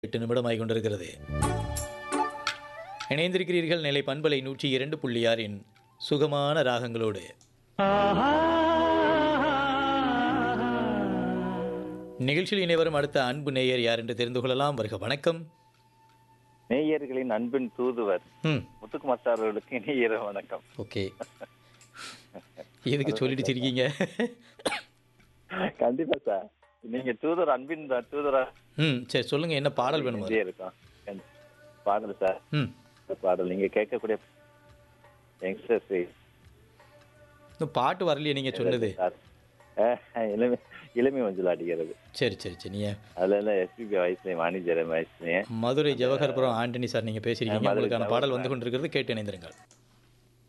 எட்டு நிமிடமாய் கொண்டிருக்கிறது இணைந்திருக்கிறீர்கள் நிலை பண்பலை நூற்றி இரண்டு புள்ளி ஆறின் சுகமான ராகங்களோடு நிகழ்ச்சியில் இணைவரும் அடுத்த அன்பு நேயர் யார் என்று தெரிந்து கொள்ளலாம் வருக வணக்கம் நேயர்களின் அன்பின் தூதுவர் ம் முத்துக்குமார் சார் அவர்களுக்கு இணைய வணக்கம் ஓகே எதுக்கு சொல்லிட்டு சிரிக்கீங்க கண்டிப்பா சார் நீங்க தூதர் அன்பின் த- தூதரா ம் சரி சொல்லுங்க என்ன பாடல் வேணுமா இதே இருக்கும் கண்டி- பாடல் சார் ம் இந்த பாடல் நீங்க கேட்கக்கூடிய யங்ஸ்டர்ஸ் இந்த பாட்டு வரலையே நீங்க சொன்னது சார் அஹ், இளமை இளமை மஞ்சள் அடிக்கிறது சரி சரி சரி நீங்க அதுல எல்லாம் எஸ்பிபி வயசுலயும் வாணிஜர வயசுலயும் மதுரை ஜவஹர்புரம் ஆண்டனி சார் நீங்க பேசியிருக்கீங்க மதுரை உங்களுக்கான பாடல் ஜவஹர் வந்து கொண்டிருக்கிறது கேட்டு இணைந்திருங்கள்